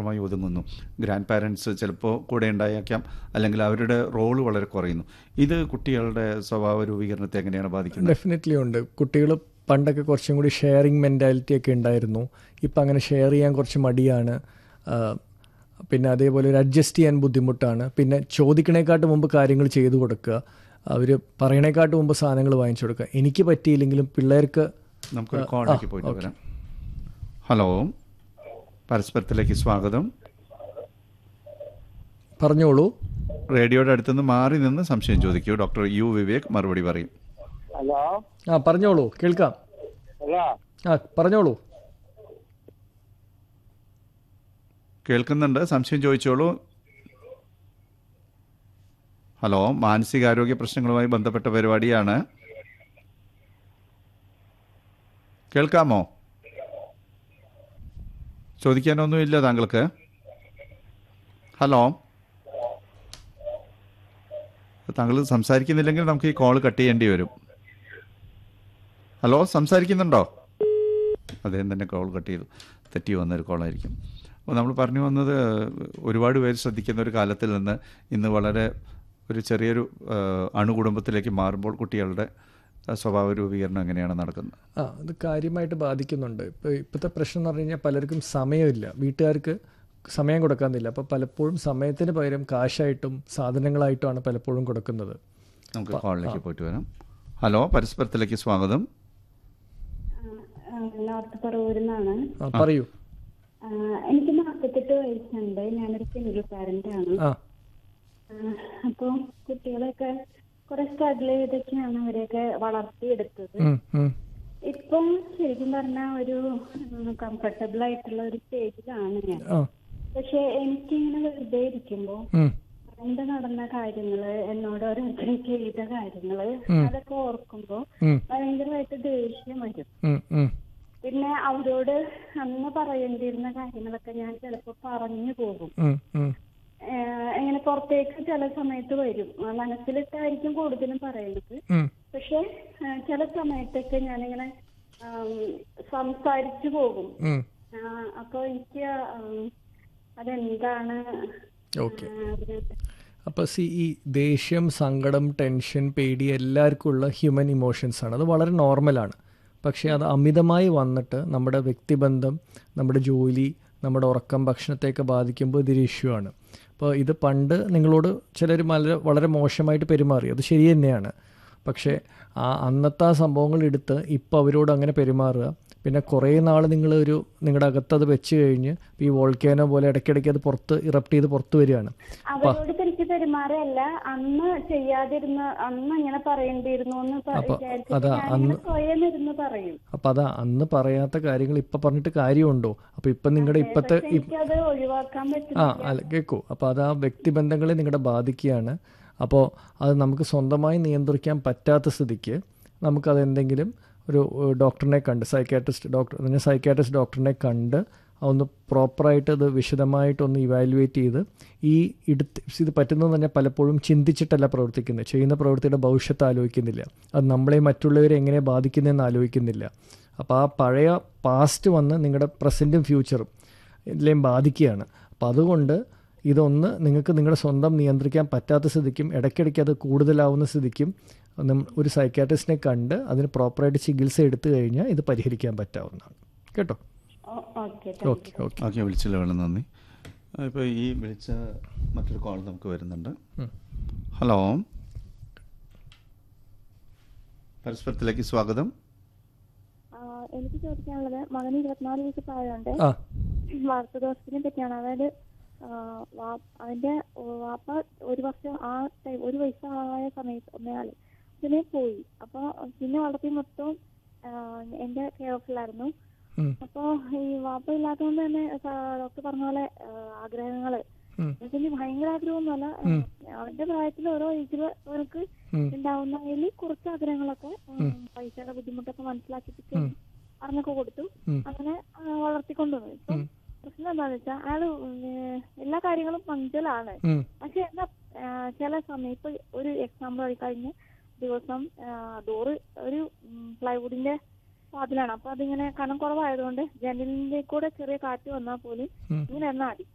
മാത്രമായി ഒതുങ്ങുന്നു grand parents ചിലപ്പോൾ കൂടെ ഉണ്ടായേക്കാം അല്ലെങ്കിൽ അവരുടെ റോള് വളരെ കുറയുന്നു ഇത് കുട്ടികളുടെ സ്വഭാവ രൂപീകരണത്തെ എങ്ങനെയാണ് ബാധിക്കുന്നത് ഡെഫിനറ്റ്ലി ഉണ്ട് കുട്ടികൾ പണ്ടൊക്കെ കുറച്ചും കൂടി ഷെയറിങ് മെൻറ്റാലിറ്റി ഒക്കെ ഉണ്ടായിരുന്നു ഇപ്പം അങ്ങനെ ഷെയർ ചെയ്യാൻ കുറച്ച് മടിയാണ് ആ, പിന്നെ അതേപോലെ ഒരു അഡ്ജസ്റ്റ് ചെയ്യാൻ ബുദ്ധിമുട്ടാണ് പിന്നെ ചോദിക്കണേക്കാട്ട് മുമ്പ് കാര്യങ്ങൾ ചെയ്തു കൊടുക്കുക അവർ പറയണേക്കാട്ട് മുമ്പ് സാധനങ്ങൾ വാങ്ങിച്ചു കൊടുക്കുക എനിക്ക് പറ്റിയില്ലെങ്കിലും പിള്ളേർക്ക് നമുക്കൊരു കോളിലേക്ക് പോയിട്ട് വരാം ഹലോ പരസ്പരത്തിലേക്ക് സ്വാഗതം പറഞ്ഞോളൂ റേഡിയോയുടെ അടുത്തുനിന്ന് മാറി നിന്ന് സംശയം ചോദിക്കൂ ഡോക്ടർ യു വിവേക് മറുപടി പറയും ഹലോ ആ പറഞ്ഞോളൂ കേൾക്കാം ഹലോ ആ പറഞ്ഞോളൂ കേൾക്കുന്നുണ്ട് സംശയം ചോദിച്ചോളൂ ഹലോ മാനസികാരോഗ്യ പ്രശ്നങ്ങളുമായി ബന്ധപ്പെട്ട പരിപാടിയാണ് കേൾക്കാമോ ചോദിക്കാനൊന്നുമില്ല താങ്കൾക്ക് ഹലോ താങ്കൾ സംസാരിക്കുന്നില്ലെങ്കിൽ നമുക്ക് ഈ കോൾ കട്ട് ചെയ്യേണ്ടി വരും ഹലോ സംസാരിക്കുന്നുണ്ടോ അദ്ദേഹം തന്നെ കോൾ കട്ട് ചെയ്തു തെറ്റി വന്നൊരു കോളായിരിക്കും അപ്പോൾ നമ്മൾ പറഞ്ഞു വന്നത് ഒരുപാട് പേര് ശ്രദ്ധിക്കുന്ന ഒരു കാലത്തിൽ നിന്ന് ഇന്ന് വളരെ ഒരു ചെറിയൊരു ആ, അണുകുടുംബത്തിലേക്ക് മാറുമ്പോൾ കുട്ടികളുടെ ആ, സ്വഭാവ രൂപീകരണം എങ്ങനെയാണ് നടക്കുന്നത് ആ അത് കാര്യമായിട്ട് ബാധിക്കുന്നുണ്ട് ഇപ്പോൾ ഇപ്പോഴത്തെ പ്രശ്നം എന്ന് പറഞ്ഞു കഴിഞ്ഞാൽ പലർക്കും സമയമില്ല വീട്ടുകാർക്ക് സമയം കൊടുക്കാന്നില്ല അപ്പോൾ പലപ്പോഴും സമയത്തിന് പകരം കാശായിട്ടും സാധനങ്ങളായിട്ടുമാണ് പലപ്പോഴും കൊടുക്കുന്നത് നമുക്ക് കോളിലേക്ക് പോയിട്ട് വരാം ഹലോ പരസ്പരത്തിലേക്ക് സ്വാഗതം നോർത്ത് പറവൂരിൽ നിന്നാണ് ആ പറയൂ ആ, എനിക്ക് നാൽപ്പത്തെട്ട് വയസ്സുണ്ട് ഞാനൊരു സിംഗിൾ പാരന്റ് ആണ് ആ അപ്പോൾ കുട്ടികളെയൊക്കെ കുറെ സ്ട്രഗിൾ ചെയ്തൊക്കെയാണ് അവരെയൊക്കെ വളർത്തിയെടുത്തത് ഉം, ഉം, ഇപ്പം ശരിക്കും പറഞ്ഞാൽ ഒരു കംഫർട്ടബിൾ ആയിട്ടുള്ള ഒരു സ്റ്റേജിലാണ് ഞാൻ ആ പക്ഷെ എനിക്കിങ്ങനെ വെറുതെ ഇരിക്കുമ്പോൾ ഉം, പണ്ട് നടന്ന കാര്യങ്ങള് എന്നോട് ഓരോരുത്തർ ചെയ്ത കാര്യങ്ങള് അതൊക്കെ ഓർക്കുമ്പോ ഉം, ഭയങ്കരമായിട്ട് ദേഷ്യം വരും ഉം, ഉം, പിന്നെ അവരോട് അന്ന് പറയേണ്ടിയിരുന്ന കാര്യങ്ങളൊക്കെ ഞാൻ ചിലപ്പോ പറഞ്ഞു പോകും ഉം, ഉം, ഏഹ് ഇങ്ങനെ പുറത്തേക്ക് ചില സമയത്ത് വരും ആ മനസ്സിലിട്ടായിരിക്കും കൂടുതലും പറയുന്നത് ഉം. പക്ഷെ ഏഹ് ചില സമയത്തൊക്കെ ഞാനിങ്ങനെ ആം, സംസാരിച്ചു പോകും ഉം. ആ, അപ്പൊ എനിക്ക് ആം, അതെന്താണ് ഓക്കെ ആ, അതിനകത്ത് അപ്പോൾ സി ഈ ദേഷ്യം സങ്കടം ടെൻഷൻ പേടി എല്ലാവർക്കും ഉള്ള ഹ്യൂമൻ ഇമോഷൻസ് ആണ് അത് വളരെ നോർമലാണ് പക്ഷേ അത് അമിതമായി വന്നിട്ട് നമ്മുടെ വ്യക്തിബന്ധം നമ്മുടെ ജോലി നമ്മുടെ ഉറക്കം ഭക്ഷണത്തെയൊക്കെ ബാധിക്കുമ്പോൾ ഇതൊരു ഇഷ്യൂ ആണ് അപ്പോൾ ഇത് പണ്ട് നിങ്ങളോട് ചിലർ വളരെ വളരെ മോശമായിട്ട് പെരുമാറി അത് ശരി തന്നെയാണ് പക്ഷേ ആ അന്നത്തെ ആ സംഭവങ്ങൾ എടുത്ത് ഇപ്പോൾ അവരോട് അങ്ങനെ പെരുമാറുക പിന്നെ കുറേ നാൾ നിങ്ങൾ ഒരു നിങ്ങളുടെ അകത്ത് അത് വെച്ച് കഴിഞ്ഞ് ഈ വോൾക്കാനോ പോലെ ഇടയ്ക്കിടയ്ക്ക് അത് പുറത്ത് ഇറപ്റ്റ് ചെയ്ത് പുറത്ത് വരികയാണ് അവരോട് തിരിച്ച് പെരുമാറല്ല അന്ന് ചെയ്യാതിരുന്ന അന്ന് ഇങ്ങനെ പറയേണ്ടിയിരുന്നു എന്ന് പ- അപ്പൊ വിചാരിച്ചിട്ട് അതാ ഞാനിങ്ങനെ സ്വയം ഇരുന്ന് പറയും അപ്പം അതാ അന്ന് പറയാത്ത കാര്യങ്ങൾ ഇപ്പം പറഞ്ഞിട്ട് കാര്യമുണ്ടോ അപ്പോൾ ഇപ്പം നിങ്ങളുടെ ഇപ്പോഴത്തെ പക്ഷെ എനിക്കത് ഒഴിവാക്കാൻ പറ്റും ആ അല്ല കേൾക്കൂ അപ്പോൾ അത് ആ വ്യക്തിബന്ധങ്ങളെ നിങ്ങളുടെ ബാധിക്കുകയാണ് അപ്പോൾ അത് നമുക്ക് സ്വന്തമായി നിയന്ത്രിക്കാൻ പറ്റാത്ത സ്ഥിതിക്ക് നമുക്കത് എന്തെങ്കിലും ഒരു ഏഹ്, ഡോക്ടറിനെ കണ്ട് സൈക്കാട്രിസ്റ്റ് ഡോക്ടർ പറഞ്ഞാൽ സൈക്കാട്രിസ്റ്റ് ഡോക്ടറിനെ കണ്ട് ഒന്ന് പ്രോപ്പറായിട്ട് അത് വിശദമായിട്ടൊന്ന് ഇവാലുവേറ്റ് ചെയ്ത് ഈ എടുത്ത് ഇത് പറ്റുന്നതെന്ന് പറഞ്ഞാൽ പലപ്പോഴും ചിന്തിച്ചിട്ടല്ല പ്രവർത്തിക്കുന്നത് ചെയ്യുന്ന പ്രവൃത്തിയുടെ ഭവിഷ്യത്ത് ആലോചിക്കുന്നില്ല അത് നമ്മളെ മറ്റുള്ളവരെ എങ്ങനെ ബാധിക്കുന്നതെന്ന് ആലോചിക്കുന്നില്ല അപ്പോൾ ആ പഴയ പാസ്റ്റ് വന്ന് നിങ്ങളുടെ പ്രസൻറ്റും ഫ്യൂച്ചറും എല്ലാം ബാധിക്കുകയാണ് അപ്പോൾ അതുകൊണ്ട് ഇതൊന്ന് നിങ്ങൾക്ക് നിങ്ങളുടെ സ്വന്തം നിയന്ത്രിക്കാൻ പറ്റാത്ത സ്ഥിതിക്കും ഇടയ്ക്കിടയ്ക്ക് അത് കൂടുതലാവുന്ന സ്ഥിതിക്കും നം- ഒരു സൈക്കാട്രിസ്റ്റിനെ കണ്ട് അതിന് പ്രോപ്പറായിട്ട് ചികിത്സ എടുത്തു കഴിഞ്ഞാൽ ഇത് പരിഹരിക്കാൻ പറ്റാവുന്നതാണ് കേട്ടോ ഓക്കെ ഓക്കെ ഓക്കെ ഓക്കെ വിളിച്ചല്ലോ വളരെ നന്ദി ഇപ്പോൾ ഈ വിളിച്ച മറ്റൊരു കോൾ നമുക്ക് വരുന്നുണ്ട് ഹലോ പരസ്പരത്തിലേക്ക് സ്വാഗതം എനിക്ക് ചോദിക്കാനുള്ളത് മകന് ഇരുപത്തിനാല് വയസ്സ് പ്രായമുണ്ട് ആ വാർത്തദോഷത്തിനെ പറ്റിയാണ് അതായത് ആ, വാ- അവന്റെ വാപ്പ ഒരു വർഷം ആ ടൈം ഒരു വയസ്സായ സമയത്ത് ഒന്നയാള് ഇതിനെ പോയി അപ്പൊ പിന്നെ വളർത്തി മൊത്തം ആ, എന്റെ കെയർ ഓഫിലായിരുന്നു ഉം. അപ്പൊ ഈ വാപ്പ ഇല്ലാത്തതുകൊണ്ട് തന്നെ ഡോക്ടർ പറഞ്ഞ പോലെ ആ, ആഗ്രഹങ്ങള് ഉം. ഇതിന് ഭയങ്കര ആഗ്രഹമൊന്നുമല്ല ഉം. അവന്റെ പ്രായത്തിൽ ഓരോ ഏജിൽ അവർക്ക് ഉം. ഉണ്ടാവുന്നതിൽ കുറച്ച് ആഗ്രഹങ്ങളൊക്കെ ഉം, പൈസയുടെ ബുദ്ധിമുട്ടൊക്കെ മനസ്സിലാക്കിയിട്ട് ഉം. പറഞ്ഞൊക്കെ കൊടുത്തു ഉം. അങ്ങനെ ആ, വളർത്തിക്കൊണ്ടുവന്നു ഇപ്പം പ്രശ്നം എന്താന്ന് വെച്ചാൽ അയാള് ഉം, ഏഹ്, എല്ലാ കാര്യങ്ങളും പഞ്ചലാണ് ഉം. പക്ഷെ എന്നാ ആ, ചില സമയം ഇപ്പൊ ഒരു എക്സാമ്പിൾ ആയി കഴിഞ്ഞ ദിവസം ഡോറ് ഒരു പ്ലൈവുഡിന്റെ വാതിലാണ് അപ്പൊ അതിങ്ങനെ കനം കുറവായതുകൊണ്ട് ജനലിന്റെ കൂടെ ചെറിയ കാറ്റ് വന്നാൽ പോലും ഉം. ഇങ്ങനെ എണ്ണ അടി